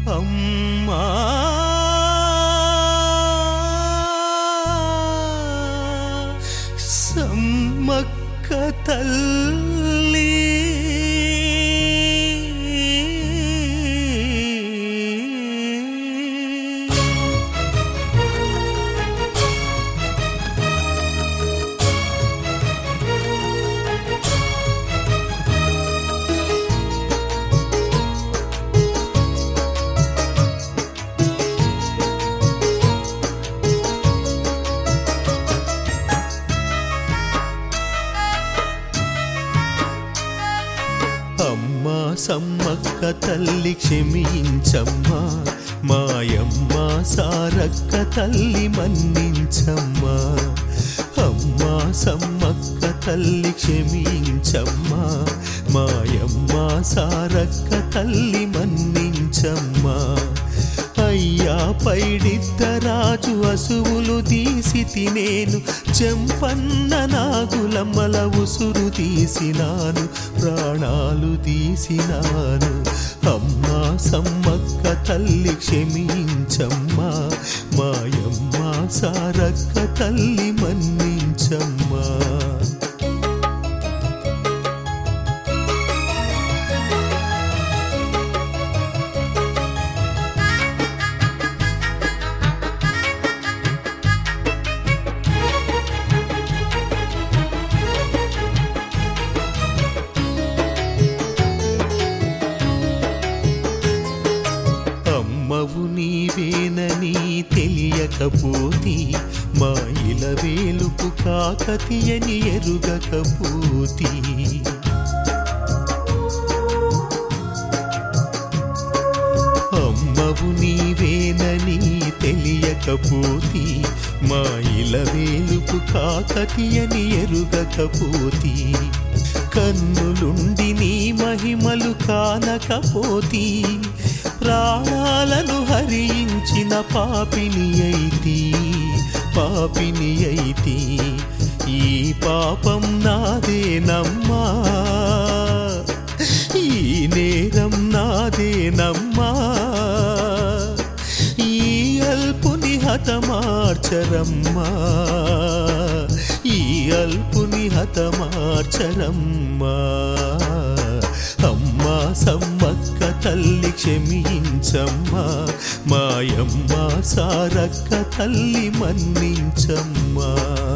అమ్మా సమ్మక్క తల్లి అమ్మా సమ్మక్క తల్లి క్షమించమ్మా మాయమ్మ సారక్క తల్లి మన్నించమ్మా అమ్మా సమ్మక్క తల్లి క్షమించమ్మా మాయమ్మ సారక్క తల్లి మన్నించమ్మా అయ్యా పైడిద్దరాజు అసువులు తీసి తినేను చెంపన్న నాగులమ్మల ఉసురు తీసినాను ప్రాణాలు తీసినాను అమ్మా సమ్మక్క తల్లి క్షమించమ్మా మాయమ్మ సారక్క తల్లి మన్నించమ్మా అమ్మవు నీవేనని తెలియకపోతి మా ఇల వేలుపు కాకతీయని ఎరుగకపోతి అమ్మవు నీవేనని తెలియకపోతి మా ఇల వేలుపు కాకతీయని ఎరుగకపోతి కన్నులుండి నీ మహిమలు కానకపోతి ప్రాణాలను హరించిన పాపిని అయితి పాపిని అయితి ఈ పాపం నాదేనమ్మా ఈ నేరం నాదేనమ్మా ఈ అల్పుని హతమార్చరమ్మా ఈ అల్పుని హతమార్చరమ్మా అమ్మా సమ్మక్క తల్లి క్షమించమ్మా మాయమ్మ సారక్క తల్లి మన్నించమ్మా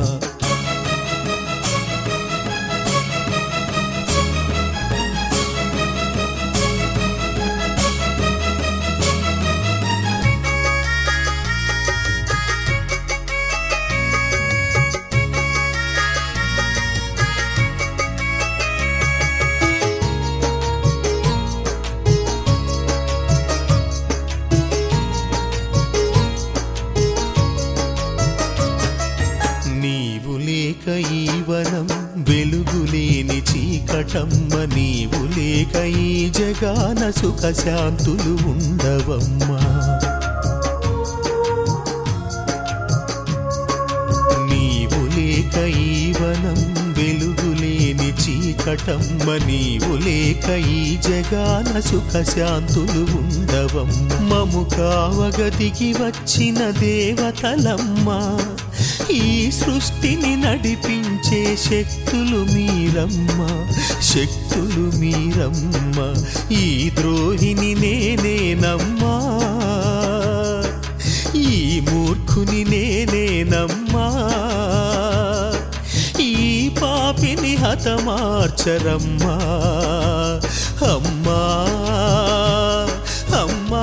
నీవు లేక ఈ వనం వెలుగులేని చీకటమ్మ నీవు లేక ఈ జగాన సుఖ శాంతులు ఉండవమ్మా నీవు లేక ఈ వనం వెలుగులేని చీకటమ్మ నీవు లేక ఈ జగాన సుఖ శాంతులు ఉండవమ్మ మము కావగదికి వచ్చిన దేవతలమ్మా ఈ సృష్టిని నడిపించే శక్తులు మీరమ్మ శక్తులు మీరమ్మ ఈ ద్రోహిని నేనేనమ్మా ఈ మూర్ఖుని నేనేనమ్మా ఈ పాపిని హతమార్చరమ్మా అమ్మా అమ్మా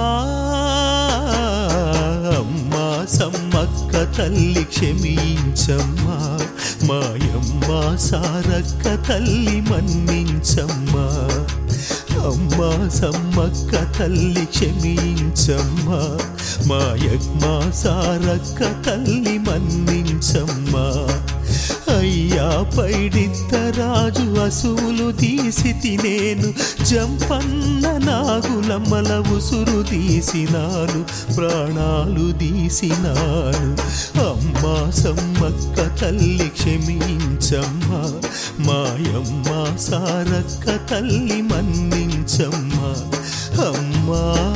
అమ్మా సమ్మక్క తల్లి క్షమించమ్మా మాయమ్మ సారక్క తల్లి మన్నించమ్మా అమ్మా సమ్మక్క తల్లి క్షమించమ్మా మాయమ్మ సారక్క తల్లి మన్నించమ్మా అయ్యా పైడిద్దరాజు అసువులు తీసి తినేను జంపన్న నాగులమ్మల ఉసురు తీసినాను ప్రాణాలు తీసినాను అమ్మా సమ్మక్క తల్లి క్షమించమ్మా మాయమ్మ సారక్క తల్లి మన్నించమ్మా అమ్మా